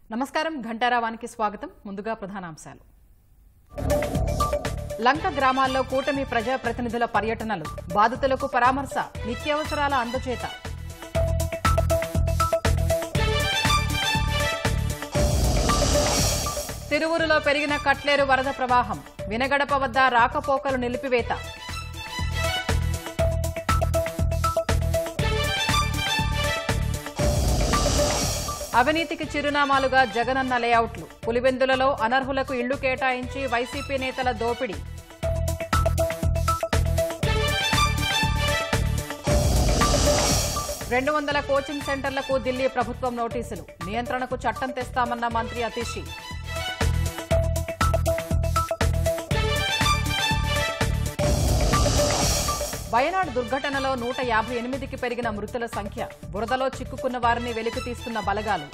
నమస్కారం ఘంటారావానికి స్వాగతం ముందుగా ప్రధానాంశాలు లంక గ్రామాల్లో కూటమి ప్రజాప్రతినిధుల పర్యటనలు బాధితులకు పరామర్శ నిత్యావసరాల అందచేత తిరువురులో పెరిగిన కట్లేరు వరద ప్రవాహం వినగడప వద్ద రాకపోకలు నిలిపివేత అవినీతికి చిరునామాలుగా జగనన్న లేఅవుట్లు పులివెందులలో అనర్హులకు ఇళ్లు కేటాయించి వైసీపీ నేతల దోపిడీ రెండు వందల కోచింగ్ సెంటర్లకు ఢిల్లీ ప్రభుత్వం నోటీసులు నియంత్రణకు చట్టం తెస్తామన్న మంత్రి అతిషి వయనాడు దుర్ఘటనలో నూట యాభై ఎనిమిదికి పెరిగిన మృతుల సంఖ్య బురదలో చిక్కుకున్న వారిని వెలికి తీస్తున్న బలగాలు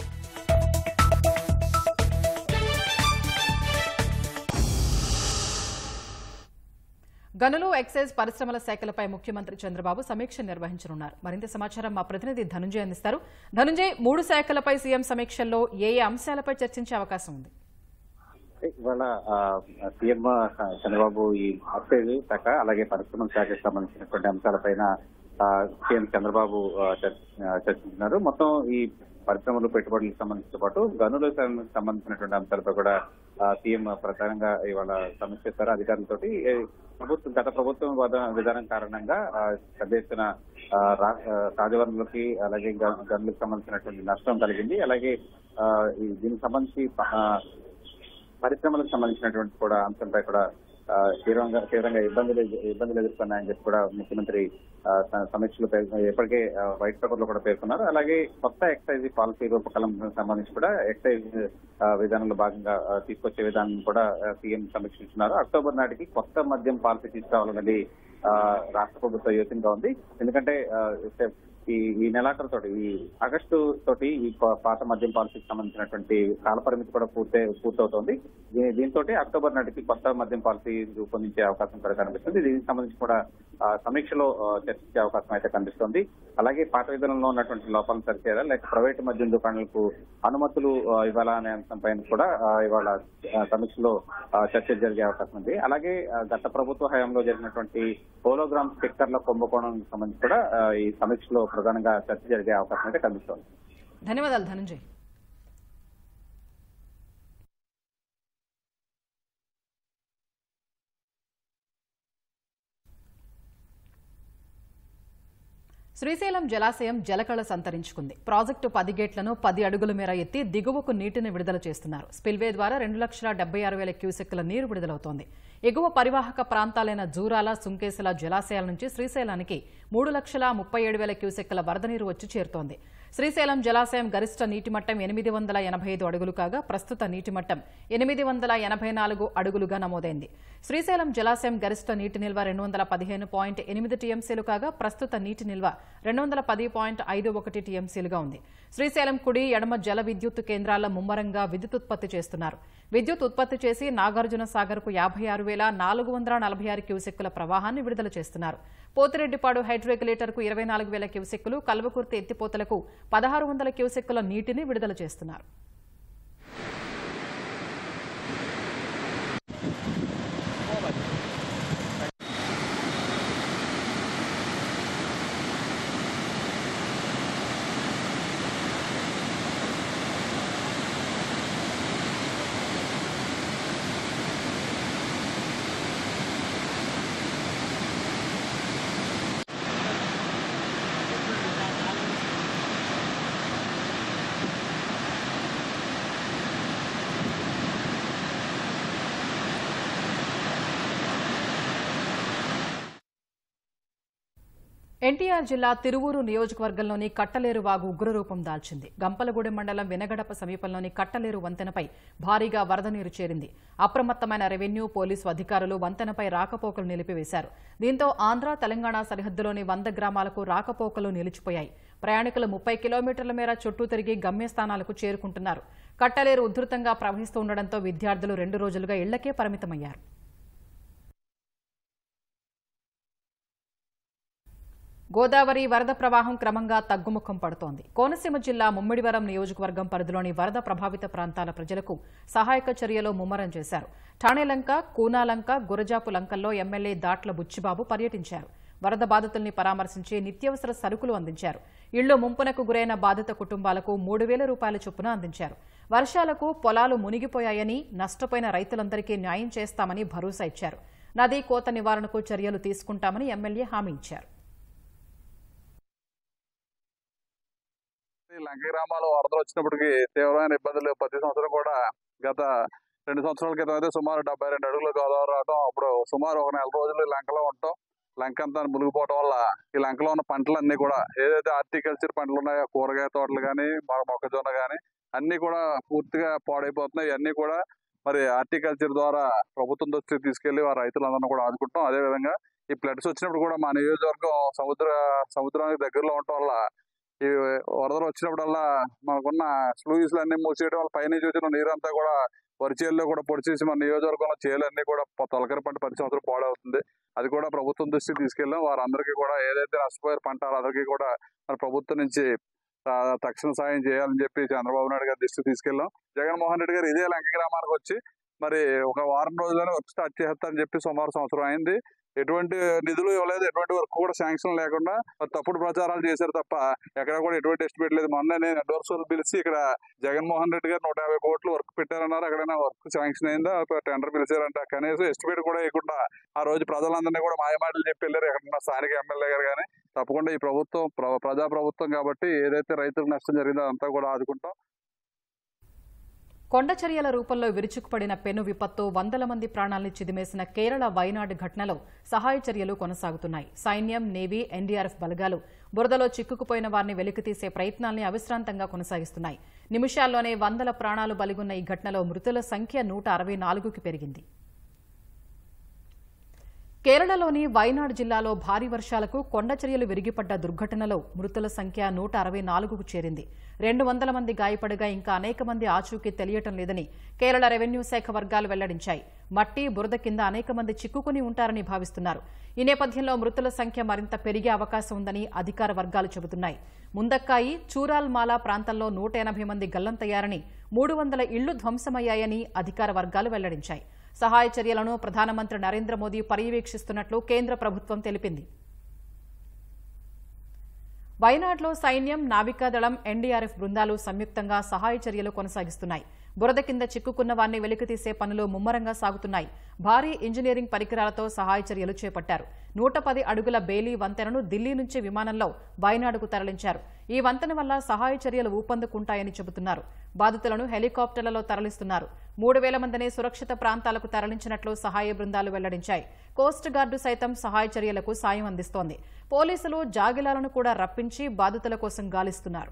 గనులు ఎక్సైజ్ పరిశ్రమల శాఖలపై ముఖ్యమంత్రి చంద్రబాబు సమీక్ష నిర్వహించనున్నారు మరింత సమాచారం మా ప్రతినిధి ధనుంజయ్ అందిస్తారు ధనుంజయ్ మూడు శాఖలపై సీఎం సమీక్షల్లో ఏ ఏ అంశాలపై చర్చించే అవకాశం ఉంది ఇవాళ ఆ, సీఎం చంద్రబాబు ఈ ఎక్సైజ్ శాఖ అలాగే పరిశ్రమల శాఖకు సంబంధించినటువంటి అంశాలపైన ఆ, సీఎం చంద్రబాబు ఆ, చర్చ- ఆ, చర్చించినారు మొత్తం ఈ పరిశ్రమలు పెట్టుబడులకు సంబంధించిన పాటు గనులకు సంబంధించినటువంటి అంశాలపై కూడా ఆ, సీఎం ప్రధానంగా ఇవాళ సమీక్ష చేస్తారు అధికారులతోటి ఏ, ప్రభుత్వం గత ప్రభుత్వం వద- విధానం కారణంగా ఆ, పెద్ద ఎత్తున ఆ, రా- ఆ, సహజ వనరులకి అలాగే గ- గనులకు సంబంధించినటువంటి నష్టం కలిగింది అలాగే ఆ, ఈ దీనికి సంబంధించి ఆ, పరిశ్రమలకు సంబంధించినటువంటి కూడా అంశంపై కూడా ఆ, తీవ్రంగా తీవ్రంగా ఇబ్బందులు ఇబ్బందులు ఎదుర్కొన్నాయని చెప్పి కూడా ముఖ్యమంత్రి ఆ, తన సమీక్షలో పేర్కొ- ఇప్పటికే ఆ, వైట్ పేపర్ లో కూడా పేర్కొన్నారు అలాగే కొత్త ఎక్సైజ్ పాలసీ రూపకల్పన సంబంధించి కూడా ఎక్సైజ్ ఆ, విధానంలో భాగంగా ఆ, తీసుకొచ్చే విధానం కూడా ఆ, సీఎం సమీక్షించున్నారు అక్టోబర్ నాటికి కొత్త మద్యం పాలసీ తీసుకురావాలన్నది ఆ, రాష్ట్ర ప్రభుత్వ యోచనగా ఉంది ఎందుకంటే ఆ, ఈ ఈ నెలాఖరు తోటి ఈ ఆగస్టు తోటి ఈ పా- పాత మద్యం పాలసీకి సంబంధించినటువంటి కాల పరిమితి కూడా పూర్తి పూర్తవుతోంది దీ- దీంతో అక్టోబర్ నాటికి కొత్త మద్యం పాలసీ రూపొందించే అవకాశం కూడా కనిపిస్తుంది దీనికి సంబంధించి కూడా ఆ, సమీక్షలో ఆ, చర్చించే అవకాశం అయితే కనిపిస్తుంది అలాగే పాత విధానంలో ఉన్నటువంటి లోపాలను సరిచేయాలా లేక ప్రైవేటు మద్యం దుకాణాలకు అనుమతులు ఆ, ఇవ్వాలా అనే అంశంపైన కూడా ఆ, ఇవాళ ఆ, సమీక్షలో ఆ, చర్చ జరిగే అవకాశం ఉంది అలాగే ఆ, గత ప్రభుత్వ హయాంలో జరిగినటువంటి హోలోగ్రామ్ స్టిక్కర్ల కుంభకోణం సంబంధించి కూడా ఆ, ఈ సమీక్షలో ప్రధానంగా చర్చ జరిగే అవకాశం అయితే కనిపిస్తోంది ధన్యవాదాలు ధనంజయ్ శ్రీశైలం జలాశయం జలకళ సంతరించుకుంది ప్రాజెక్టు పది గేట్లను పది అడుగుల మేర ఎత్తి దిగువకు నీటిని విడుదల చేస్తున్నారు స్పిల్వే ద్వారా రెండు లక్షల డెబ్బై ఆరు వేల క్యూసెక్కుల నీరు విడుదలవుతోంది ఎగువ పరివాహక ప్రాంతాలైన జూరాల సుంకేసుల జలాశయాల నుంచి శ్రీశైలానికి మూడు లక్షల ముప్పై ఏడు వేల క్యూసెక్కుల వరద నీరు వచ్చి చేరుతోంది శ్రీశైలం జలాశయం గరిష్ట నీటి మట్టం ఎనిమిది వందల ఎనభై ఐదు అడుగులు కాగా ప్రస్తుత నీటి మట్టం ఎనిమిది వందల ఎనభై నాలుగు అడుగులుగా నమోదైంది శ్రీశైలం జలాశయం గరిష్ట నీటి నిల్వ రెండు వందల పదిహేను పాయింట్ ఎనిమిది టీఎంసీలు కాగా ప్రస్తుత నీటి నిల్వ రెండు వందల పది పాయింట్ ఐదు ఒకటి టీఎంసీలుగా ఉంది శ్రీశైలం కుడి ఎడమ జల విద్యుత్ కేంద్రాల ముమ్మరంగా విద్యుత్ ఉత్పత్తి చేస్తున్నారు విద్యుత్ ఉత్పత్తి చేసి నాగార్జున సాగర్ కు యాభై ఆరు వేల నాలుగు వందల నలభై ఆరు క్యూసెక్కుల ప్రవాహాన్ని విడుదల చేస్తున్నారు పోతిరెడ్డిపాడు హైడ్రోరెగ్యులేటర్ కు ఇరవై నాలుగు వేల క్యూసెక్కులు కల్వకుర్తి ఎత్తిపోతలకు పదహారు వందల క్యూసెక్కుల నీటిని విడుదల చేస్తున్నారు ఎన్టీఆర్ జిల్లా తిరువూరు నియోజకవర్గంలోని కట్టలేరు వాగు ఉగ్రరూపం దాల్చింది గంపలగూడెం మండలం వినగడప సమీపంలోని కట్టలేరు వంతెనపై భారీగా వరద నీరు చేరింది అప్రమత్తమైన రెవెన్యూ పోలీసు అధికారులు వంతెనపై రాకపోకలు నిలిపివేశారు దీంతో ఆంధ్ర తెలంగాణ సరిహద్దులోని వంద గ్రామాలకు రాకపోకలు నిలిచిపోయాయి ప్రయాణికులు ముప్పై కిలోమీటర్ల మేర చుట్టూ తిరిగి గమ్యస్థానాలకు చేరుకుంటున్నారు కట్టలేరు ఉధృతంగా ప్రవహిస్తూ ఉండడంతో విద్యార్థులు రెండు రోజులుగా ఇళ్లకే పరిమితమయ్యారు గోదావరి వరద ప్రవాహం క్రమంగా తగ్గుముఖం పడుతోంది కోనసీమ జిల్లా ముమ్మిడివరం నియోజకవర్గం పరిధిలోని వరద ప్రభావిత ప్రాంతాల ప్రజలకు సహాయక చర్యలు ముమ్మరం చేశారు ఠాణేలంక కూనాలంక గురజాపు లంకల్లో ఎమ్మెల్యే దాట్ల బుచ్చిబాబు పర్యటించారు వరద బాధితుల్ని పరామర్శించి నిత్యావసర సరుకులు అందించారు ఇళ్లు ముంపునకు గురైన బాధిత కుటుంబాలకు మూడు వేల రూపాయల చొప్పున అందించారు వర్షాలకు పొలాలు మునిగిపోయాయని నష్టపోయిన రైతులందరికీ న్యాయం చేస్తామని భరోసా ఇచ్చారు నదీ కోత నివారణకు చర్యలు తీసుకుంటామని ఎమ్మెల్యే హామీ ఇచ్చారు ఈ లంక గ్రామాలు వరదలు వచ్చినప్పటికీ తీవ్రమైన ఇబ్బందులు ప్రతి సంవత్సరం కూడా గత రెండు సంవత్సరాల క్రితం అయితే సుమారు డెబ్బై రెండు అడుగులు గోదావరి రావడం అప్పుడు సుమారు ఒక నెల రోజులు ఈ లంకలో ఉంటాం లంక అంతా మునిగిపోవడం వల్ల ఈ లంకలో ఉన్న పంటలన్నీ కూడా ఏదైతే హార్టికల్చర్ పంటలు ఉన్నాయో కూరగాయ తోటలు కానీ మొక్కజొన్న కానీ అన్ని కూడా పూర్తిగా పాడైపోతున్నాయి ఇవన్నీ కూడా మరి హార్టికల్చర్ ద్వారా ప్రభుత్వం దృష్టికి తీసుకెళ్లి వారి రైతులందరినీ కూడా ఆదుకుంటాం అదే విధంగా ఈ ఫ్లడ్స్ వచ్చినప్పుడు కూడా మా నియోజకవర్గం సముద్ర సముద్రానికి దగ్గరలో ఉండటం వల్ల ఈ వరదలు వచ్చినప్పుడల్లా మనకున్న స్లూయిస్లు అన్ని మూసేయడం వల్ల పైనుంచి వచ్చిన నీరంతా కూడా వరి చేల్లో కూడా పొడిచేసి మన నియోజకవర్గంలో చేలన్నీ కూడా పొ- తొలకరి పంట ప్రతి సంవత్సరం పాడవుతుంది అది కూడా ప్రభుత్వం దృష్టికి తీసుకెళ్ళాం వారందరికీ కూడా ఏదైతే నష్టపోయారు పంట వాళ్ళందరికీ కూడా మన ప్రభుత్వం నుంచి ఆ, తక్షణ సాయం చేయాలని చెప్పి చంద్రబాబు నాయుడు గారి దృష్టికి తీసుకెళ్ళాం జగన్మోహన్ రెడ్డి గారు ఇదే లంక గ్రామానికి వచ్చి మరి ఒక వారం రోజుల్లోనే వర్క్ స్టార్ట్ చేస్తారని చెప్పి సుమారు సంవత్సరం అయింది ఎటువంటి నిధులు ఇవ్వలేదు ఎటువంటి వర్క్ కూడా శాంక్షన్ లేకుండా మరి తప్పుడు ప్రచారాలు చేశారు తప్ప ఎక్కడ కూడా ఎటువంటి ఎస్టిమేట్ లేదు మొన్న నేను ఎండోర్సోలు పిలిచి ఇక్కడ జగన్మోహన్ రెడ్డి గారు నూట యాభై కోట్లు వర్క్ పెట్టారన్నారు అక్కడైనా వర్క్ శాంక్షన్ అయిందా టెండర్ పిలిచారంట కనీసం ఎస్టిమేట్ కూడా వేయకుండా ఆ రోజు ప్రజలందరినీ కూడా మాయమాటలు చెప్పి వెళ్ళారు ఎక్కడన్నా స్థానిక ఎమ్మెల్యే గారు కానీ తప్పకుండా ఈ ప్రభుత్వం ప్ర- ప్రజా ప్రభుత్వం కాబట్టి ఏదైతే రైతులకు నష్టం జరిగిందో అంతా కూడా ఆదుకుంటాం కొండ చర్యల రూపంలో విరుచుకుపడిన పెను విపత్తు వందల మంది ప్రాణాల్ని చిదిమేసిన కేరళ వైనాడ్ ఘటనలో సహాయ చర్యలు కొనసాగుతున్నాయి సైన్యం నేవీ ఎన్డీఆర్ఎఫ్ బలగాలు బురదలో చిక్కుకుపోయిన వారిని వెలికితీసే ప్రయత్నాల్ని అవిశ్రాంతంగా కొనసాగిస్తున్నాయి నిమిషాల్లోనే వందల ప్రాణాలు బలిగొన్న ఈ ఘటనలో మృతుల సంఖ్య నూట అరవై నాలుగుకి పెరిగింది కేరళలోని వైనాడ్ జిల్లాలో భారీ వర్షాలకు కొండచర్యలు విరిగిపడ్డ దుర్ఘటనలో మృతుల సంఖ్య నూట అరవై నాలుగుకు చేరింది రెండు వందల మంది గాయపడగా ఇంకా అనేక మంది ఆచూకీ తెలియటం లేదని కేరళ రెవెన్యూ శాఖ వర్గాలు వెల్లడించాయి మట్టి బురద కింద అనేక మంది చిక్కుకుని ఉంటారని భావిస్తున్నారు ఈ నేపథ్యంలో మృతుల సంఖ్య మరింత పెరిగే అవకాశం ఉందని అధికార వర్గాలు చెబుతున్నాయి ముందక్కాయి చూరాల్మాలా ప్రాంతంలో నూట ఎనభై మంది గల్లంతయ్యారని మూడు వందల ఇళ్లు ధ్వంసమయ్యాయని అధికార వర్గాలు వెల్లడించాయి సహాయ చర్యలను ప్రధానమంత్రి నరేంద్ర మోదీ పర్యవేక్షిస్తున్నట్లు కేంద్ర ప్రభుత్వం తెలిపింది వయనాడ్లో సైన్యం నావికాదళం ఎన్డీఆర్ఎఫ్ బృందాలు సంయుక్తంగా సహాయ చర్యలు కొనసాగిస్తున్నాయి బురద కింద చిక్కుకున్న వారిని వెలికితీసే పనులు ముమ్మరంగా సాగుతున్నాయి భారీ ఇంజనీరింగ్ పరికరాలతో సహాయ చర్యలు చేపట్టారు నూట పది అడుగుల బేలీ వంతెనను ఢిల్లీ నుంచి విమానంలో వయనాడుకు తరలించారు ఈ వంతెన వల్ల సహాయ చర్యలు ఊపందుకుంటాయని చెబుతున్నారు బాధితులను హెలికాప్టర్లలో తరలిస్తున్నారు మూడు వేల మందిని సురక్షిత ప్రాంతాలకు తరలించినట్లు సహాయ బృందాలు వెల్లడించాయి కోస్ట్ గార్డు సైతం సహాయ చర్యలకు సాయం అందిస్తోంది పోలీసులు జాగిలాలను కూడా రప్పించి బాధితుల కోసం గాలిస్తున్నారు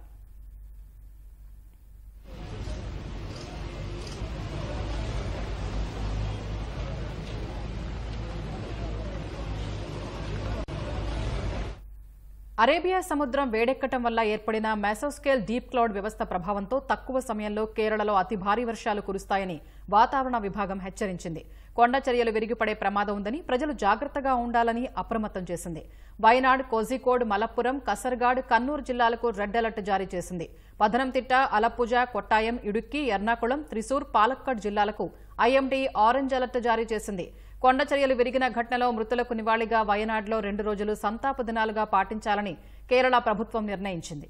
అరేబియా సముద్రం వేడెక్కటం వల్ల ఏర్పడిన మెసోస్కేల్ డీప్ క్లౌడ్ వ్యవస్థ ప్రభావంతో తక్కువ సమయంలో కేరళలో అతి భారీ వర్షాలు కురుస్తాయని వాతావరణ విభాగం హెచ్చరించింది కొండ చర్యలు విరిగిపడే ప్రమాదం ఉందని ప్రజలు జాగ్రత్తగా ఉండాలని అప్రమత్తం చేసింది వయనాడ్ కోజికోడ్ మలప్పురం కసర్గాడ్ కన్నూరు జిల్లాలకు రెడ్ అలర్ట్ జారీ చేసింది పథనంతిట్ట అలప్పుజ కొట్టాయం ఇడుక్కి ఎర్నాకుళం త్రిశూర్ పాలక్కడ్ జిల్లాలకు ఐఎండీ ఆరెంజ్ అలర్ట్ జారీ చేసింది కొండ చర్యలు విరిగిన ఘటనలో మృతులకు నివాళిగా వయనాడ్లో రెండు రోజులు సంతాప దినాలుగా పాటించాలని కేరళ ప్రభుత్వం నిర్ణయించింది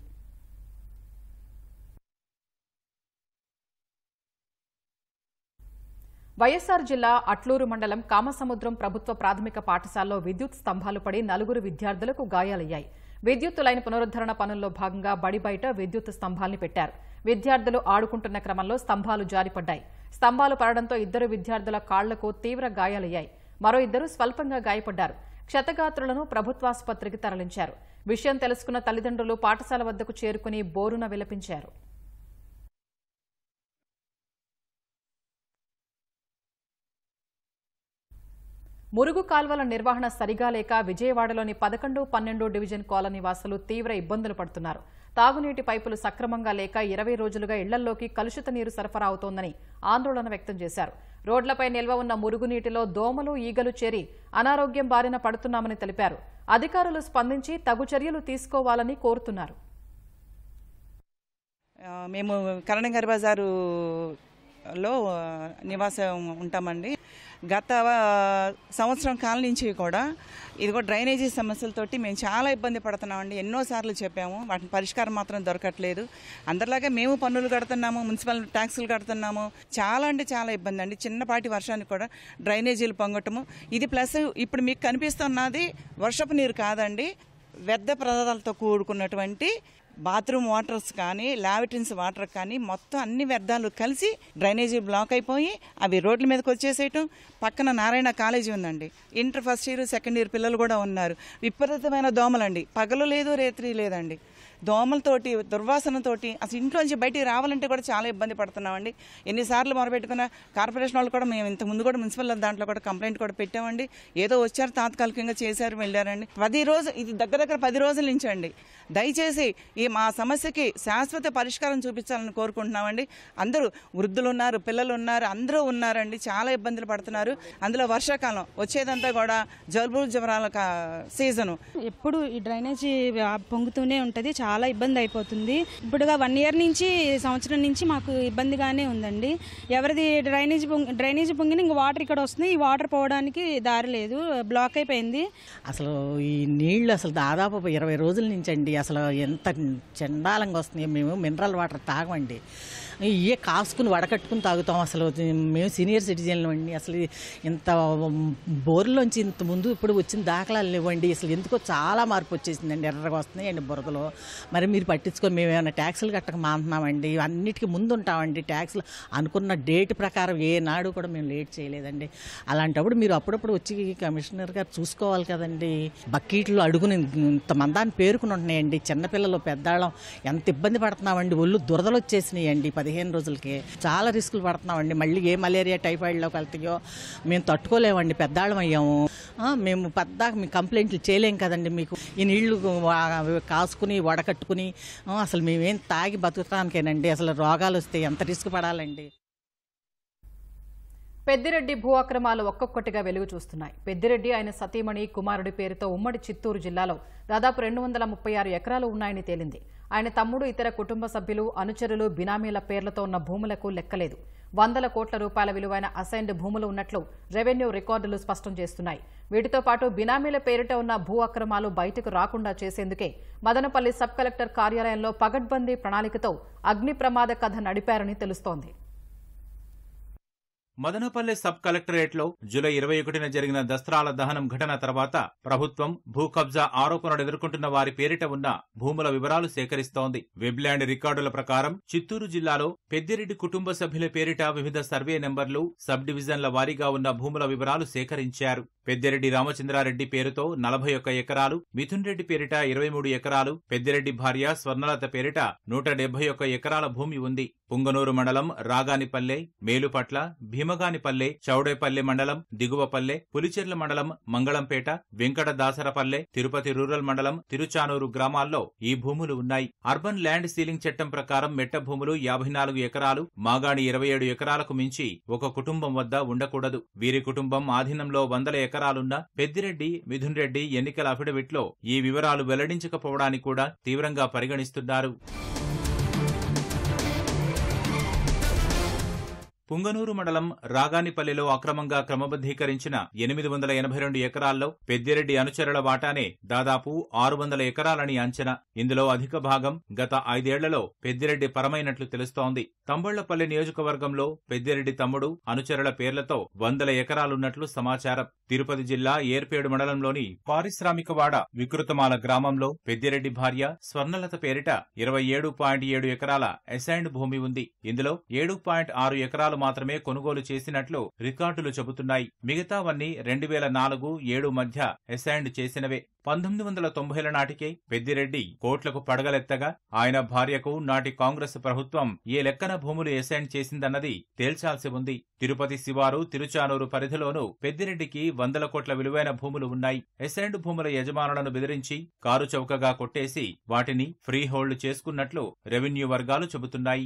వైఎస్సార్ జిల్లా అట్లూరు మండలం కామసముద్రం ప్రభుత్వ ప్రాథమిక పాఠశాలలో విద్యుత్ స్తంభాలు పడి నలుగురు విద్యార్థులకు గాయాలయ్యాయి విద్యుత్ లైన్ పునరుద్దరణ పనుల్లో భాగంగా బడి బయట విద్యుత్ స్తంభాల్ని పెట్టారు విద్యార్థులు ఆడుకుంటున్న క్రమంలో స్తంభాలు జారిపడ్డాయి స్తంభాలు పడడంతో ఇద్దరు విద్యార్థుల కాళ్లకు తీవ్ర గాయాలయ్యాయి మరో ఇద్దరు స్వల్పంగా గాయపడ్డారు క్షతగాత్రులను ప్రభుత్వాసుపత్రికి తరలించారు విషయం తెలుసుకున్న తల్లిదండ్రులు పాఠశాల వద్దకు చేరుకుని బోరున విలపించారు మురుగు కాల్వల నిర్వహణ సరిగా లేక విజయవాడలోని పదకొండు పన్నెండు డివిజన్ కాలనీ వాసులు తీవ్ర ఇబ్బందులు పడుతున్నారు తాగునీటి పైపులు సక్రమంగా లేక ఇరవై రోజులుగా ఇళ్లల్లోకి కలుషిత నీరు సరఫరా అవుతోందని ఆందోళన వ్యక్తం చేశారు రోడ్లపై నిల్వ ఉన్న మురుగునీటిలో దోమలు ఈగలు చేరి అనారోగ్యం బారిన పడుతున్నామని తెలిపారు అధికారులు స్పందించి తగు చర్యలు తీసుకోవాలని కోరుతున్నారు ఆ, మేము కరణంగారి బజారులో ఆ, నివాసం ఉంటామండి గత ఆ, సంవత్సరం కాలం నుంచి కూడా ఇదిగో డ్రైనేజీ సమస్యలతోటి మేము చాలా ఇబ్బంది పడుతున్నామండి ఎన్నోసార్లు చెప్పాము వాటిని పరిష్కారం మాత్రం దొరకట్లేదు అందరిలాగే మేము పన్నులు కడుతున్నాము మున్సిపల్ ట్యాక్సులు కడుతున్నాము చాలా అంటే చాలా ఇబ్బంది అండి చిన్నపాటి వర్షానికి కూడా డ్రైనేజీలు పొంగటము ఇది ప్లస్ ఇప్పుడు మీకు కనిపిస్తున్నది వర్షపు నీరు కాదండి వ్యర్థ పదార్థాలతో కూడుకున్నటువంటి బాత్రూమ్ వాటర్స్ కానీ లావిటిన్స్ వాటర్ కానీ మొత్తం అన్ని వ్యర్థాలు కలిసి డ్రైనేజీ బ్లాక్ అయిపోయి అవి రోడ్ల మీదకి వచ్చేసేయటం పక్కన నారాయణ కాలేజీ ఉందండి inter first year second year పిల్లలు కూడా ఉన్నారు విపరీతమైన దోమలండి పగలు లేదు రేత్రి లేదండి దోమలతోటి దుర్వాసనతోటి అసలు ఇంట్లోంచి బయటికి రావాలంటే కూడా చాలా ఇబ్బంది పడుతున్నామండి ఎన్నిసార్లు మొరపెట్టుకున్న కార్పొరేషన్ వాళ్ళు కూడా మేము ఇంత ముందు కూడా మున్సిపల్ దాంట్లో కూడా కంప్లైంట్ కూడా పెట్టామండి ఏదో వచ్చారు తాత్కాలికంగా చేశారు వెళ్ళారండి పది రోజు ఇది దగ్గర దగ్గర పది రోజుల నుంచి అండి దయచేసి ఈ మా సమస్యకి శాశ్వత పరిష్కారం చూపించాలని కోరుకుంటున్నామండి అందరూ వృద్ధులు ఉన్నారు పిల్లలు ఉన్నారు అందరూ ఉన్నారండి చాలా ఇబ్బందులు పడుతున్నారు అందులో వర్షాకాలం వచ్చేదంతా కూడా జలుబు జ్వరాల కా- సీజను ఎప్పుడు ఈ డ్రైనేజీ ఆ పొంగుతూనే ఉంటుంది చాలా ఇబ్బంది అయిపోతుంది ఇప్పుడుగా వన్ ఇయర్ నుంచి సంవత్సరం నుంచి మాకు ఇబ్బందిగానే ఉందండి ఎవరిది డ్రైనేజీ పొంగి డ్రైనేజీ పొంగిన ఇంక వాటర్ ఇక్కడ వస్తుంది ఈ వాటర్ పోవడానికి దారి లేదు బ్లాక్ అయిపోయింది అసలు ఈ నీళ్లు అసలు దాదాపు ఒక ఇరవై రోజుల నుంచి అండి అసలు ఎంత చండాలంగా వస్తున్నాయి మేము మినరల్ వాటర్ తాగమండి ఇవే కాసుకుని వడకట్టుకుని తాగుతాం అసలు మేము సీనియర్ సిటిజన్లు అండి అసలు ఇంత బోర్లోంచి ఇంత ముందు ఇప్పుడు వచ్చిన దాఖలాలు లేవండి అసలు ఎందుకో చాలా మార్పు వచ్చేసిందండి ఎర్రగా వస్తున్నాయండి బురదలో మరి మీరు పట్టించుకొని మేము ఏమైనా ట్యాక్సులు కట్టక మాంటున్నామండి అన్నిటికీ ముందు ఉంటామండి ట్యాక్సులు అనుకున్న డేట్ ప్రకారం ఏ నాడు కూడా మేము లేట్ చేయలేదండి అలాంటప్పుడు మీరు అప్పుడప్పుడు వచ్చి కమిషనర్ గారు చూసుకోవాలి కదండి బకెట్లు అడుగుని ఇంత మందాన్ని పేరుకుని ఉంటున్నాయండి చిన్నపిల్లలు పెద్దాళ్ళం ఎంత ఇబ్బంది పడుతున్నామండి ఒళ్ళు దురదలు వచ్చేసినాయండి పదిహేను రోజులకి చాలా రిస్కులు పడుతున్నామండి మళ్ళీ ఏ మలేరియా టైఫాయిడ్లోకి వెళ్తాయో మేము తట్టుకోలేమండి పెద్దాళ్ళం అయ్యాము ఆ, మేము పద్దాక మీ కంప్లైంట్లు చేయలేం కదండి మీకు ఈ నీళ్లు వా- కాసుకుని వడకట్టుకుని ఆ, అసలు మేమేం తాగి బతుకుతానికేనండి అసలు రోగాలు వస్తే ఎంత రిస్క్ పడాలండి పెద్దిరెడ్డి భూ అక్రమాలు ఒక్కొక్కటిగా వెలుగు చూస్తున్నాయి పెద్దిరెడ్డి ఆయన సతీమణి కుమారుడి పేరుతో ఉమ్మడి చిత్తూరు జిల్లాలో దాదాపు రెండు వందల ముప్పై ఆరు ఎకరాలు ఉన్నాయని తేలింది ఆయన తమ్ముడు ఇతర కుటుంబ సభ్యులు అనుచరులు బినామీల పేర్లతో ఉన్న భూములకు లెక్కలేదు వందల కోట్ల రూపాయల విలువైన అసైన్డ్ భూములు ఉన్నట్లు రెవెన్యూ రికార్డులు స్పష్టం చేస్తున్నాయి వీటితో పాటు బినామీల పేరిట ఉన్న భూ అక్రమాలు బయటకు రాకుండా చేసేందుకే మదనపల్లి సబ్ కలెక్టర్ కార్యాలయంలో పగడ్బందీ ప్రణాళికతో అగ్ని ప్రమాద కథ నడిపారని తెలుస్తోంది మదనపల్లె సబ్ కలెక్టరేట్లో జూలై ఇరవై ఒకటిన జరిగిన దస్త్రాల దహనం ఘటన తర్వాత ప్రభుత్వం భూ కబ్జా ఆరోపణలు ఎదుర్కొంటున్న వారి పేరిట ఉన్న భూముల వివరాలు సేకరిస్తోంది వెబ్లాండ్ రికార్డుల ప్రకారం చిత్తూరు జిల్లాలో పెద్దిరెడ్డి కుటుంబ సభ్యుల పేరిట వివిధ సర్వే నెంబర్లు సబ్ డివిజన్ల వారీగా ఉన్న భూముల వివరాలు సేకరించారు పెద్దిరెడ్డి రామచంద్రారెడ్డి పేరుతో నలభై ఒక్క ఎకరాలు మిథున్ రెడ్డి పేరిట ఇరవై మూడు ఎకరాలు పెద్దిరెడ్డి భార్య స్వర్ణలత పేరిట నూట డెబ్బై ఒక్క ఎకరాల భూమి ఉంది పుంగనూరు మండలం రాగానిపల్లె మేలుపట్ల భీమగానిపల్లె చౌడేపల్లె మండలం దిగువపల్లె పులిచెర్ల మండలం మంగళంపేట వెంకట దాసరపల్లె తిరుపతి రూరల్ మండలం తిరుచానూరు గ్రామాల్లో ఈ భూములు ఉన్నాయి అర్బన్ ల్యాండ్ సీలింగ్ చట్టం ప్రకారం మెట్ట భూములు యాభై నాలుగు ఎకరాలు మాగాణి ఇరవై ఏడు ఎకరాలకు మించి ఒక కుటుంబం వద్ద ఉండకూడదు వీరి కుటుంబం ఆధీనంలో వందల ఎకరాలున్న పెద్దిరెడ్డి మిథున్ రెడ్డి ఎన్నికల అఫిడవిట్లో ఈ వివరాలు వెల్లడించకపోవడాన్ని కూడా తీవ్రంగా పరిగణిస్తున్నారు పుంగనూరు మండలం రాగానిపల్లిలో అక్రమంగా క్రమబద్ధీకరించిన ఎనిమిది వందల ఎనభై రెండు ఎకరాల్లో పెద్దిరెడ్డి అనుచరుల వాటానే దాదాపు ఆరు వందల ఎకరాలని అంచనా ఇందులో అధిక భాగం గత ఐదేళ్లలో పెద్దిరెడ్డి పరమైనట్లు తెలుస్తోంది తంబళ్లపల్లి నియోజకవర్గంలో పెద్దిరెడ్డి తమ్ముడు అనుచరుల పేర్లతో వందల ఎకరాలున్నట్లు సమాచారం తిరుపతి జిల్లా ఏర్పేడు మండలంలోని పారిశ్రామికవాడ వికృతమాల గ్రామంలో పెద్దిరెడ్డి భార్య స్వర్ణలత పేరిట ఇరవై ఏడు పాయింట్ ఏడు ఎకరాల అసైన్డ్ భూమి ఉంది ఇందులో ఏడు పాయింట్ ఆరు ఎకరాలు మాత్రమే కొనుగోలు చేసినట్లు రికార్డులు చెబుతున్నాయి మిగతావన్నీ రెండు వేల నాలుగు ఏడు మధ్య అసైన్డ్ చేసినవే పంతొమ్మిది వందల తొంభైల నాటికే పెద్దిరెడ్డి కోట్లకు పడగలెత్తగా ఆయన భార్యకు నాటి కాంగ్రెస్ ప్రభుత్వం ఏ లెక్కన భూములు అసైన్ చేసిందన్నది తేల్చాల్సి ఉంది తిరుపతి శివారు తిరుచానూరు పరిధిలోనూ పెద్దిరెడ్డికి వందల కోట్ల విలువైన భూములు ఉన్నాయి అసైన్డ్ భూముల యజమానులను బెదిరించి కారు చౌకగా కొట్టేసి వాటిని ఫ్రీ హోల్డ్ చేసుకున్నట్లు రెవెన్యూ వర్గాలు చెబుతున్నాయి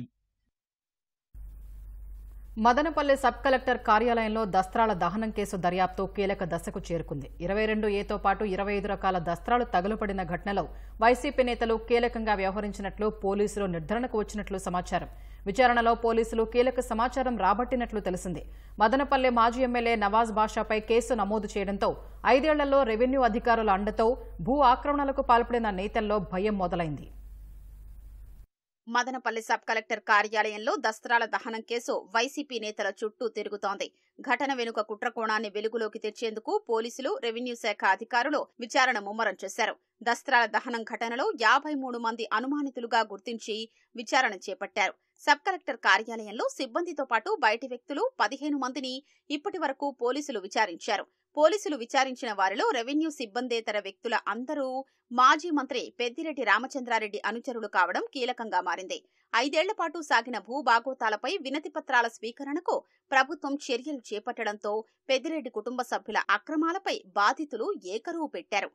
మదనపల్లె సబ్ కలెక్టర్ కార్యాలయంలో దస్త్రాల దహనం కేసు దర్యాప్తు కీలక దశకు చేరుకుంది ఇరవై రెండు ఏతో పాటు ఇరవై ఐదు రకాల దస్త్రాలు తగులుపడిన ఘటనలో వైసీపీ నేతలు కీలకంగా వ్యవహరించినట్లు పోలీసులు నిర్ధారణకు వచ్చినట్లు సమాచారం విచారణలో పోలీసులు కీలక సమాచారం రాబట్టినట్లు తెలిసింది మదనపల్లె మాజీ ఎమ్మెల్యే నవాజ్ బాషాపై కేసు నమోదు చేయడంతో ఐదేళ్లలో రెవెన్యూ అధికారుల అండతో భూ ఆక్రమణలకు పాల్పడిన నేతల్లో భయం మొదలైంది మదనపల్లి సబ్ కలెక్టర్ కార్యాలయంలో దస్త్రాల దహనం కేసు వైసీపీ నేతల చుట్టూ తిరుగుతోంది ఘటన వెనుక కుట్రకోణాన్ని వెలుగులోకి తెచ్చేందుకు పోలీసులు రెవెన్యూ శాఖ అధికారులు విచారణ ముమ్మరం చేశారు దస్త్రాల దహనం ఘటనలో యాభై మూడు మంది అనుమానితులుగా గుర్తించి విచారణ చేపట్టారు సబ్ కలెక్టర్ కార్యాలయంలో సిబ్బందితో పాటు బయటి వ్యక్తులు పదిహేను మందిని ఇప్పటి వరకు పోలీసులు విచారించారు పోలీసులు విచారించిన వారిలో రెవెన్యూ సిబ్బందేతర వ్యక్తుల అందరూ మాజీ మంత్రి పెద్దిరెడ్డి రామచంద్రారెడ్డి అనుచరులు కావడం కీలకంగా మారింది ఐదేళ్ల పాటు సాగిన భూభాగోతాలపై వినతి పత్రాల స్వీకరణకు ప్రభుత్వం చర్యలు చేపట్టడంతో పెద్దిరెడ్డి కుటుంబ సభ్యుల అక్రమాలపై బాధితులు ఏకరువు పెట్టారు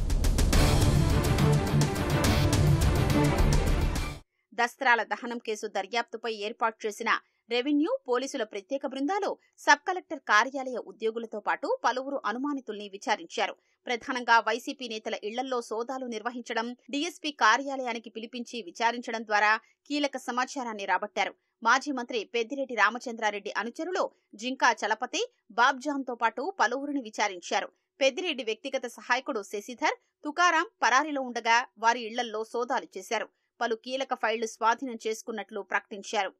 దస్త్రాల దహనం కేసు దర్యాప్తుపై ఏర్పాటు చేసిన రెవెన్యూ పోలీసుల ప్రత్యేక బృందాలు సబ్ కలెక్టర్ కార్యాలయ ఉద్యోగులతో పాటు పలువురు అనుమానితుల్ని విచారించారు ప్రధానంగా వైసీపీ నేతల ఇళ్లల్లో సోదాలు నిర్వహించడం డీఎస్పీ కార్యాలయానికి పిలిపించి విచారించడం ద్వారా కీలక సమాచారాన్ని రాబట్టారు మాజీ మంత్రి పెద్దిరెడ్డి రామచంద్రారెడ్డి అనుచరులు జింకా చలపతి బాబ్జాన్తో పాటు పలువురిని విచారించారు పెద్దిరెడ్డి వ్యక్తిగత సహాయకుడు శశిధర్ తుకారాం పరారీలో ఉండగా వారి ఇళ్లల్లో సోదాలు చేశారు పలు కీలక ఫైళ్లు స్వాధీనం చేసుకున్నట్లు ప్రకటించారు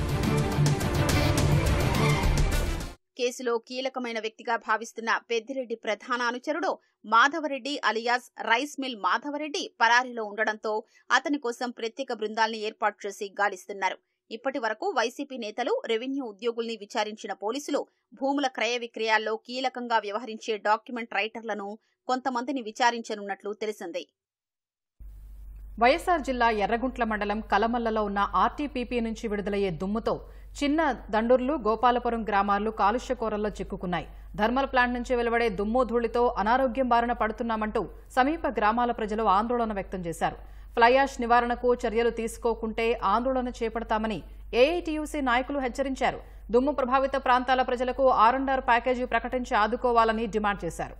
కేసులో కీలకమైన వ్యక్తిగా భావిస్తున్న పెద్దిరెడ్డి ప్రధాన అనుచరుడు Madhavareddy alias rice mill Madhavareddy పరారీలో ఉండడంతో అతని కోసం ప్రత్యేక బృందాల్ని ఏర్పాటు చేసి గాలిస్తున్నారు ఇప్పటి వరకు వైసీపీ నేతలు రెవెన్యూ ఉద్యోగుల్ని విచారించిన పోలీసులు భూముల క్రయ విక్రయాల్లో కీలకంగా వ్యవహరించే డాక్యుమెంట్ రైటర్లను కొంతమందిని విచారించనున్నట్లు తెలిసింది వైఎస్సార్ జిల్లా ఎర్రగుంట్ల మండలం కలమల్లలో ఉన్న ఆర్టీపీపీ నుంచి విడుదలయ్యే దుమ్ముతో చిన్న దండూర్లు గోపాలపురం గ్రామాలు కాలుష్య కోరల్లో చిక్కుకున్నాయి థర్మల్ ప్లాంట్ నుంచి వెలువడే దుమ్ము ధూళితో అనారోగ్యం బారిన పడుతున్నామంటూ సమీప గ్రామాల ప్రజలు ఆందోళన వ్యక్తం చేశారు ఫ్లైయాష్ నివారణకు చర్యలు తీసుకోకుంటే ఆందోళన చేపడతామని ఏఐటీయూసీ నాయకులు హెచ్చరించారు దుమ్ము ప్రభావిత ప్రాంతాల ప్రజలకు ఆర్ఎండ్ఆర్ ప్యాకేజీ ప్రకటించి ఆదుకోవాలని డిమాండ్ చేశారు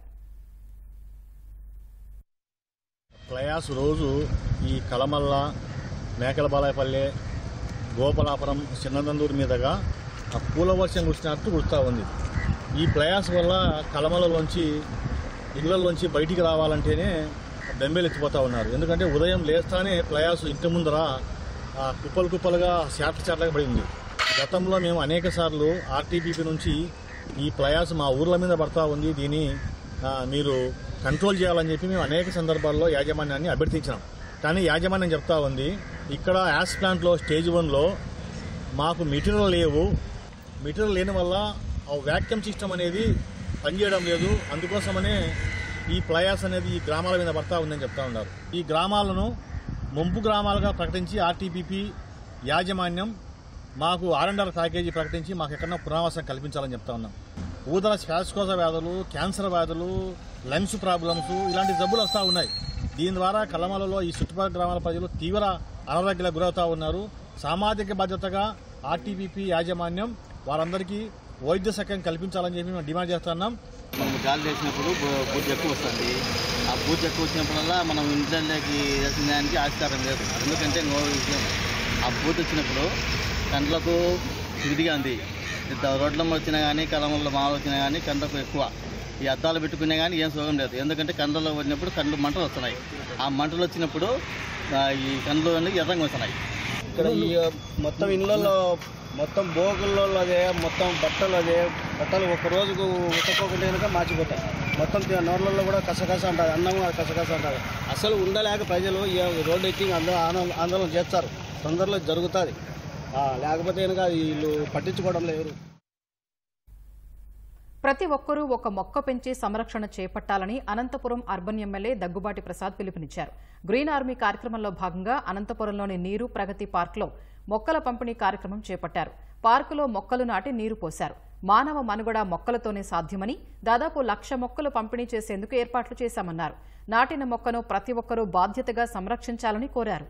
ప్రయాస్ రోజు ఈ కలమల్ల మేకలబాలాయపల్లె గోపాలాపురం చిన్నదందూరు మీదుగా ఆ పూల వర్షం కురిసినట్టు కురుస్తూ ఉంది ఈ ప్రయాస్ వల్ల కలమలలోంచి ఇళ్లలోంచి బయటికి రావాలంటేనే బెంబేలు ఎత్తిపోతూ ఉన్నారు ఎందుకంటే ఉదయం లేస్తానే ప్రయాస్ ఇంటి ముందర ఆ కుప్పలు కుప్పలుగా శాట్ల చాట్లగా పడి ఉంది గతంలో మేము అనేక సార్లు ఆర్టీపీపీ నుంచి ఈ ప్రయాస్ మా ఊర్ల మీద పడతా ఉంది దీన్ని ఆ, మీరు కంట్రోల్ చేయాలని చెప్పి మేము అనేక సందర్భాల్లో యాజమాన్యాన్ని అభ్యర్థించినాం కానీ యాజమాన్యం చెప్తా ఉంది ఇక్కడ యాస్ ప్లాంట్లో స్టేజ్ వన్లో మాకు మెటీరియల్ లేవు మెటీరియల్ లేని వల్ల ఆ వ్యాక్యూమ్ సిస్టమ్ అనేది పనిచేయడం లేదు అందుకోసమనే ఈ ప్లయాస్ అనేది ఈ గ్రామాల మీద పడతా ఉందని చెప్తా ఉన్నారు ఈ గ్రామాలను ముంపు గ్రామాలుగా ప్రకటించి ఆర్టీపీపీ యాజమాన్యం మాకు ఆర్ఎండ్ఆర్ ప్యాకేజీ ప్రకటించి మాకు ఎక్కడన్నా పునరావాసం కల్పించాలని చెప్తా ఉన్నాం ఊదల శ్వాసకోశ వ్యాధులు క్యాన్సర్ వ్యాధులు లంగ్స్ ప్రాబ్లమ్స్ ఇలాంటి జబ్బులు వస్తూ ఉన్నాయి దీని ద్వారా కలమలలో ఈ చుట్టుపక్కల గ్రామాల ప్రజలు తీవ్ర అనారోగ్యాలకు గురవుతా ఉన్నారు సామాజిక బాధ్యతగా ఆర్టీపీపీ యాజమాన్యం వారందరికీ వైద్య సఖ్యం కల్పించాలని చెప్పి మేము డిమాండ్ చేస్తున్నాం మనం గాలి వేసినప్పుడు బూ- బూజు ఎక్కువ వస్తుంది ఆ బూజు ఎక్కువ వచ్చినప్పుడల్లా మనం ఇంట్లోకి వేసిన దానికి ఆస్కారం లేదు ఎందుకంటే ఇంకో విషయం ఆ బూజు వచ్చినప్పుడు కండ్లకు ఇదిగా ఉంది ఇంత రోడ్ల మీద వచ్చినా కానీ కలమల్లో మాలు వచ్చినా కానీ కండ్లకు ఎక్కువ ఈ అద్దాలు పెట్టుకునే కానీ ఏం సుఖం లేదు ఎందుకంటే కండ్లలో పడినప్పుడు కండ్లు మంటలు వస్తున్నాయి ఆ మంటలు వచ్చినప్పుడు ఆ, ఈ కండ్లు అనేది ఎర్రంగా వస్తున్నాయి ఇక్కడ ఈ మొత్తం ఇళ్ళల్లో మొత్తం బోగుల్లో అదే మొత్తం బట్టలు అదే బట్టలు ఒక రోజుకు ఉతక్కోకుండా కనుక మార్చిపోతాయి మొత్తం తి- నోర్లలో కూడా కసకస అంటారు అన్నం కసకస అంటారు అసలు ఉండలేక ప్రజలు ఈ రోడ్డు ఎక్కి అందరూ ఆందోళన ఆందోళన చేస్తారు తొందరలో జరుగుతుంది ఆ, లేకపోతే కనుక వీళ్ళు పట్టించుకోవడం లేరు ప్రతి ఒక్కరూ ఒక మొక్క పెంచి సంరక్షణ చేపట్టాలని అనంతపురం అర్బన్ ఎమ్మెల్యే దగ్గుబాటి ప్రసాద్ పిలుపునిచ్చారు గ్రీన్ ఆర్మీ కార్యక్రమంలో భాగంగా అనంతపురంలోని నీరు ప్రగతి పార్క్లో మొక్కల పంపిణీ కార్యక్రమం చేపట్టారు పార్కులో మొక్కలు నాటి నీరు పోశారు మానవ మనుగడ మొక్కలతోనే సాధ్యమని దాదాపు లక్ష మొక్కలు పంపిణీ చేసేందుకు ఏర్పాట్లు చేశామన్నారు నాటిన మొక్కను ప్రతి ఒక్కరూ బాధ్యతగా సంరక్షించాలని కోరారు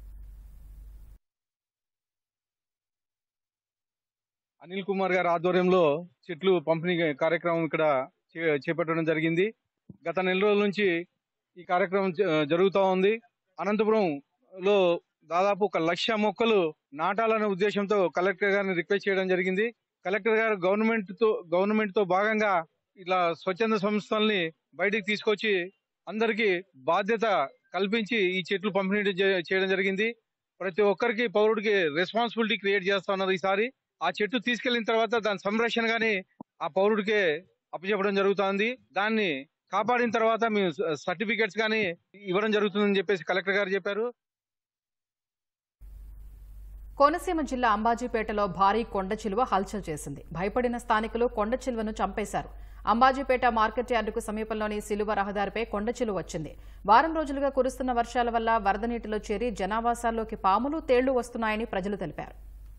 అనిల్ కుమార్ గారి ఆధ్వర్యంలో చెట్లు పంపిణీ కార్యక్రమం ఇక్కడ చే- చేపట్టడం జరిగింది గత నెల రోజుల నుంచి ఈ కార్యక్రమం జ- జరుగుతూ ఉంది అనంతపురంలో దాదాపు ఒక లక్ష మొక్కలు నాటాలనే ఉద్దేశంతో కలెక్టర్ గారిని రిక్వెస్ట్ చేయడం జరిగింది కలెక్టర్ గారు గవర్నమెంట్ తో గవర్నమెంట్ తో భాగంగా ఇట్లా స్వచ్ఛంద సంస్థల్ని బయటికి తీసుకొచ్చి అందరికీ బాధ్యత కల్పించి ఈ చెట్లు పంపిణీ చే- చేయడం జరిగింది ప్రతి ఒక్కరికి పౌరుడికి రెస్పాన్సిబిలిటీ క్రియేట్ చేస్తా ఉన్నది ఈసారి ఆ చెట్టు తీసుకెళ్లిన తర్వాత దాని సంరక్షణ గాని ఆ పౌరుడికే అప్పచెప్పడం జరుగుతుంది దాన్ని కాపాడిన తర్వాత మేము సర్టిఫికెట్స్ గాని ఇవ్వడం జరుగుతుందని చెప్పేసి కలెక్టర్ గారు చెప్పారు కోనసీమ జిల్లా అంబాజీపేటలో భారీ కొండ చిలువ హల్చల్ చేసింది భయపడిన స్థానికులు కొండ చిలువను చంపేశారు అంబాజీపేట మార్కెట్ యార్డుకు సమీపంలోని సిలువ రహదారిపై కొండ చిలువ వచ్చింది వారం రోజులుగా కురుస్తున్న వర్షాల వల్ల వరద నీటిలో చేరి జనావాసాల్లోకి పాములు తేళ్లు వస్తున్నాయని ప్రజలు తెలిపారు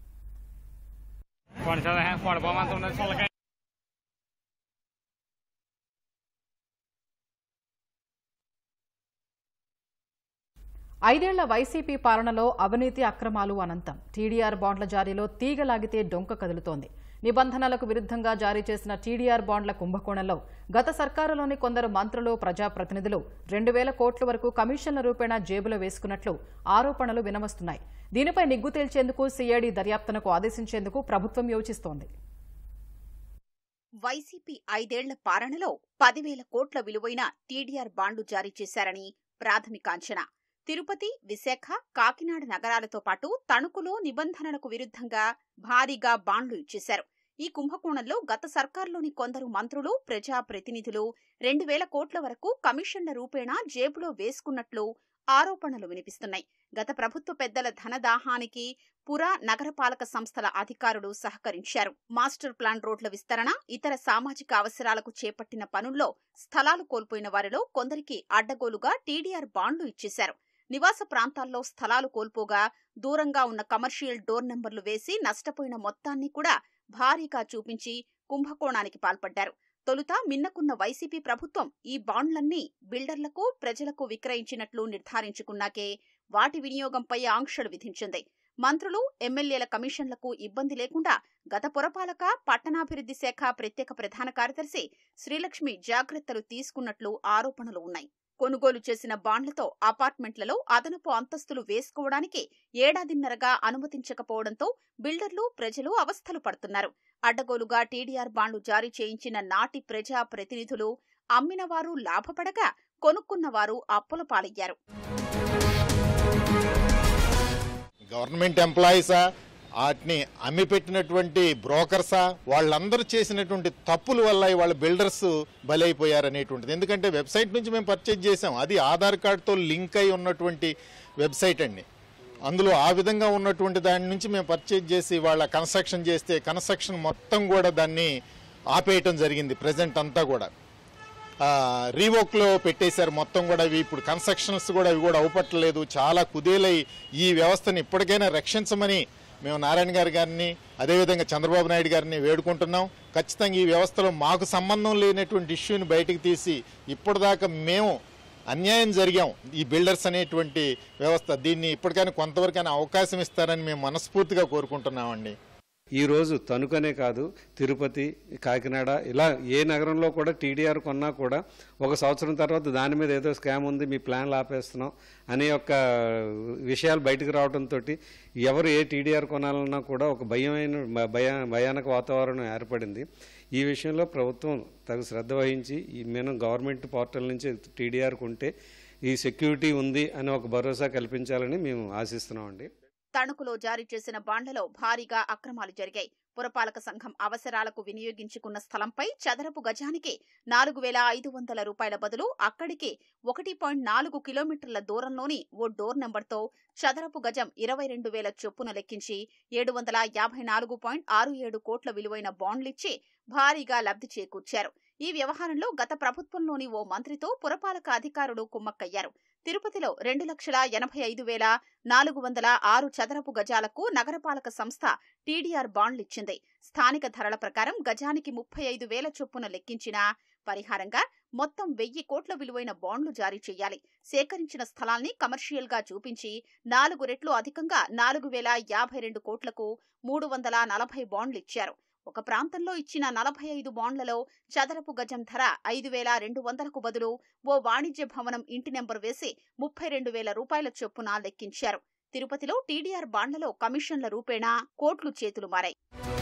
ఐదేళ్ల వైసీపీ పాలనలో అవినీతి అక్రమాలు అనంతం టీడీఆర్ బాండ్ల జారీలో తీగలాగితే డొంక కదులుతోంది నిబంధనలకు విరుద్ధంగా జారీ చేసిన టీడీఆర్ బాండ్ల కుంభకోణంలో గత సర్కారులోని కొందరు మంత్రులు ప్రజాప్రతినిధులు రెండు వేల కోట్ల వరకు కమిషన్ల రూపేణా జేబులో వేసుకున్నట్లు ఆరోపణలు వినవస్తున్నాయి దీనిపై నిగ్గు తేల్చేందుకు సీఐడీ దర్యాప్తునకు ఆదేశించేందుకు ప్రభుత్వం యోచిస్తోంది వైసీపీ ఐదేళ్ల పాలనలో పదివేల కోట్ల విలువైన టీడీఆర్ బాండ్లు జారీ చేశారని ప్రాథమిక అంచనా తిరుపతి విశాఖ కాకినాడ నగరాలతో పాటు తణుకులో నిబంధనలకు విరుద్ధంగా భారీగా బాండ్లు ఇచ్చేశారు ఈ కుంభకోణంలో గత సర్కారులోని కొందరు మంత్రులు ప్రజాప్రతినిధులు రెండు వేల కోట్ల వరకు కమిషన్ల రూపేణా జేబులో వేసుకున్నట్లు ఆరోపణలు వినిపిస్తున్నాయి గత ప్రభుత్వ పెద్దల ధనదాహానికి పురా నగరపాలక సంస్థల అధికారులు సహకరించారు మాస్టర్ ప్లాన్ రోడ్ల విస్తరణ ఇతర సామాజిక అవసరాలకు చేపట్టిన పనుల్లో స్థలాలు కోల్పోయిన వారిలో కొందరికి అడ్డగోలుగా టీడీఆర్ బాండ్లు ఇచ్చేశారు నివాస ప్రాంతాల్లో స్థలాలు కోల్పోగా దూరంగా ఉన్న కమర్షియల్ డోర్ నెంబర్లు వేసి నష్టపోయిన మొత్తాన్ని కూడా భారీగా చూపించి కుంభకోణానికి పాల్పడ్డారు తొలుత మిన్నకున్న వైసీపీ ప్రభుత్వం ఈ బాండ్లన్నీ బిల్డర్లకు ప్రజలకు విక్రయించినట్లు నిర్ధారించుకున్నాకే వాటి వినియోగంపై ఆంక్షలు విధించింది మంత్రులు ఎమ్మెల్యేల కమిషన్లకు ఇబ్బంది లేకుండా గత పురపాలక పట్టణాభివృద్ధి శాఖ ప్రత్యేక ప్రధాన కార్యదర్శి శ్రీలక్ష్మి జాగ్రత్తలు తీసుకున్నట్లు ఆరోపణలు ఉన్నాయి కొనుగోలు చేసిన బాండ్లతో అపార్ట్మెంట్లలో అదనపు అంతస్తులు వేసుకోవడానికి ఏడాదిన్నరగా అనుమతించకపోవడంతో బిల్డర్లు ప్రజలు అవస్థలు పడుతున్నారు అడ్డగోలుగా టీడీఆర్ బాండ్లు జారీ చేయించిన నాటి ప్రజా ప్రతినిధులు అమ్మినవారు లాభపడగా కొనుక్కున్నవారు అప్పుల పాలయ్యారు గవర్నమెంట్ ఎంప్లాయీసా వాటిని అమ్మి పెట్టినటువంటి బ్రోకర్సా వాళ్ళందరూ చేసినటువంటి తప్పుల వల్ల వాళ్ళ బిల్డర్స్ బలైపోయారనేటువంటిది ఎందుకంటే వెబ్సైట్ నుంచి మేము పర్చేజ్ చేసాం అది ఆధార్ కార్డుతో లింక్ అయి ఉన్నటువంటి వెబ్సైట్ అండి అందులో ఆ విధంగా ఉన్నటువంటి దాని నుంచి మేము పర్చేజ్ చేసి వాళ్ళ కన్స్ట్రక్షన్ చేస్తే కన్స్ట్రక్షన్ మొత్తం కూడా దాన్ని ఆపేయటం జరిగింది ప్రజెంట్ అంతా కూడా రీవోక్లో పెట్టేశారు మొత్తం కూడా ఇవి ఇప్పుడు కన్స్ట్రక్షన్స్ కూడా ఇవి కూడా అవపట్టలేదు చాలా కుదేలై ఈ వ్యవస్థను ఇప్పటికైనా రక్షించమని మేము నారాయణ గారి గారిని అదేవిధంగా చంద్రబాబు నాయుడు గారిని వేడుకుంటున్నాం ఖచ్చితంగా ఈ వ్యవస్థలో మాకు సంబంధం లేనటువంటి ఇష్యూని బయటకు తీసి ఇప్పటిదాకా మేము అన్యాయం జరిగాం ఈ బిల్డర్స్ అనేటువంటి వ్యవస్థ దీన్ని ఇప్పటికైనా కొంతవరకైనా అవకాశం ఇస్తారని మేము మనస్ఫూర్తిగా కోరుకుంటున్నామండి ఈరోజు తణుకనే కాదు తిరుపతి కాకినాడ ఇలా ఏ నగరంలో కూడా టీడీఆర్ కొన్నా కూడా ఒక సంవత్సరం తర్వాత దాని మీద ఏదో స్కామ్ ఉంది మీ ప్లాన్లు ఆపేస్తున్నాం అనే యొక్క విషయాలు బయటకు రావడంతో ఎవరు ఏ టీడీఆర్ కొనాలన్నా కూడా ఒక భయమైన భయ భయానక వాతావరణం ఏర్పడింది ఈ విషయంలో ప్రభుత్వం తగు శ్రద్ధ వహించి ఈ మేము గవర్నమెంట్ పోర్టల్ నుంచి టీడీఆర్ కొంటే ఈ సెక్యూరిటీ ఉంది అని ఒక భరోసా కల్పించాలని మేము ఆశిస్తున్నామండి తణుకులో జారీ చేసిన బాండ్లలో భారీగా అక్రమాలు జరిగాయి పురపాలక సంఘం అవసరాలకు వినియోగించుకున్న స్థలంపై చదరపు గజానికి నాలుగు వేల ఐదు వందల రూపాయల బదులు అక్కడికి ఒకటి పాయింట్ నాలుగు కిలోమీటర్ల దూరంలోని ఓ డోర్ నెంబర్తో చదరపు గజం ఇరవై రెండు వేల చొప్పున లెక్కించి ఏడు వందల యాభై నాలుగు పాయింట్ ఆరు ఏడు కోట్ల విలువైన బాండ్లిచ్చి భారీగా లబ్ధి చేకూర్చారు ఈ వ్యవహారంలో గత ప్రభుత్వంలోని ఓ మంత్రితో పురపాలక అధికారులు కుమ్మక్కయ్యారు తిరుపతిలో రెండు లక్షల ఎనభై ఐదు వేల నాలుగు వందల ఆరు చదరపు గజాలకు నగరపాలక సంస్థ టీడీఆర్ బాండ్లిచ్చింది స్థానిక ధరల ప్రకారం గజానికి ముప్పై ఐదు వేల చొప్పున లెక్కించిన పరిహారంగా మొత్తం వెయ్యి కోట్ల విలువైన బాండ్లు జారీ చేయాలి సేకరించిన స్థలాల్ని కమర్షియల్ గా చూపించి నాలుగు రెట్లు అధికంగా నాలుగు వేల యాభై రెండు కోట్లకు మూడు వందల నలభై బాండ్లు ఇచ్చారు ఒక ప్రాంతంలో ఇచ్చిన నలభై ఐదు బాండ్లలో చదరపు గజం ధర ఐదు వేల రెండు వందలకు బదులు ఓ వాణిజ్య భవనం ఇంటి నెంబర్ వేసి ముప్పై రెండు వేల రూపాయల చొప్పున లెక్కించారు తిరుపతిలో టీడీఆర్ బాండ్లలో కమిషన్ల రూపేణా కోట్లు చేతులు మారాయి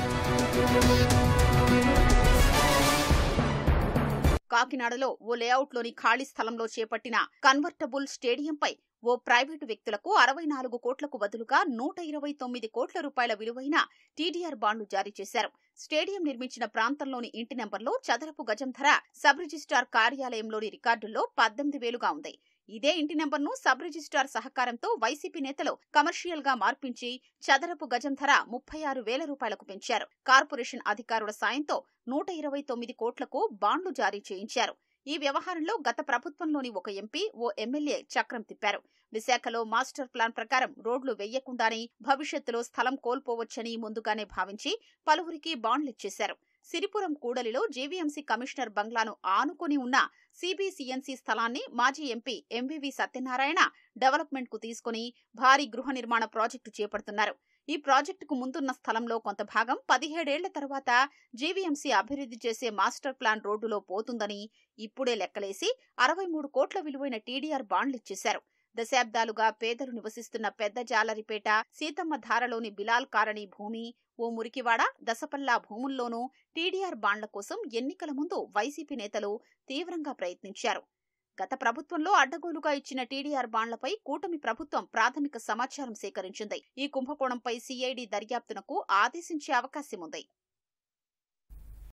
కాకినాడలో ఓ లేఅవుట్లోని ఖాళీ స్థలంలో చేపట్టిన కన్వర్టబుల్ స్టేడియంపై ఓ ప్రైవేటు వ్యక్తులకు అరవై నాలుగు కోట్లకు బదులుగా నూట ఇరవై తొమ్మిది కోట్ల రూపాయల విలువైన టీడీఆర్ బాండ్లు జారీ చేశారు స్టేడియం నిర్మించిన ప్రాంతంలోని ఇంటి నెంబర్లో చదరపు గజం ధర సబ్ రిజిస్ట్రార్ కార్యాలయంలోని రికార్డుల్లో పద్దెనిమిది వేలుగా ఉంది ఇదే ఇంటి నెంబర్ను సబ్ రిజిస్ట్రార్ సహకారంతో వైసీపీ నేతలు కమర్షియల్ గా మార్పించి చదరపు గజం ధర ముప్పై ఆరు వేల రూపాయలకు పెంచారు కార్పొరేషన్ అధికారుల సాయంతో నూట ఇరవై తొమ్మిది కోట్లకు బాండ్లు జారీ చేయించారు ఈ వ్యవహారంలో గత ప్రభుత్వంలోని ఒక ఎంపీ ఓ ఎమ్మెల్యే చక్రం తిప్పారు విశాఖలో మాస్టర్ ప్లాన్ ప్రకారం రోడ్లు వెయ్యకుండానే భవిష్యత్తులో స్థలం కోల్పోవచ్చని ముందుగానే భావించి పలువురికి బాండ్లిచ్చేశారు సిరిపురం కూడలిలో జేవీఎంసీ కమిషనర్ బంగ్లాను ఆనుకొని ఉన్న సిబిసిఎన్సీ స్థలాన్ని మాజీ ఎంపీ ఎంవివి సత్యనారాయణ డెవలప్మెంట్ కు తీసుకుని భారీ గృహ నిర్మాణ ప్రాజెక్టు చేపడుతున్నారు ఈ ప్రాజెక్టుకు ముందున్న స్థలంలో కొంత భాగం పదిహేడేళ్ల తర్వాత జీవీఎంసీ అభివృద్ధి చేసే మాస్టర్ ప్లాన్ రోడ్డులో పోతుందని ఇప్పుడే లెక్కలేసి అరవై మూడు కోట్ల విలువైన టీడీఆర్ బాండ్లిచ్చేశారు దశాబ్దాలుగా పేదలు నివసిస్తున్న పెద్ద జాలరిపేట సీతమ్మ ధారలోని బిలాల్ కారణి భూమి ఓ మురికివాడ దసపల్లా భూముల్లోనూ టీడీఆర్ బాండ్ల కోసం ఎన్నికల ముందు వైసీపీ నేతలు తీవ్రంగా ప్రయత్నించారు గత ప్రభుత్వంలో అడ్డగోలుగా ఇచ్చిన టీడీఆర్ బాండ్లపై కూటమి ప్రభుత్వం ప్రాథమిక సమాచారం సేకరించింది ఈ కుంభకోణంపై సీఐడి దర్యాప్తునకు ఆదేశించే అవకాశం ఉంది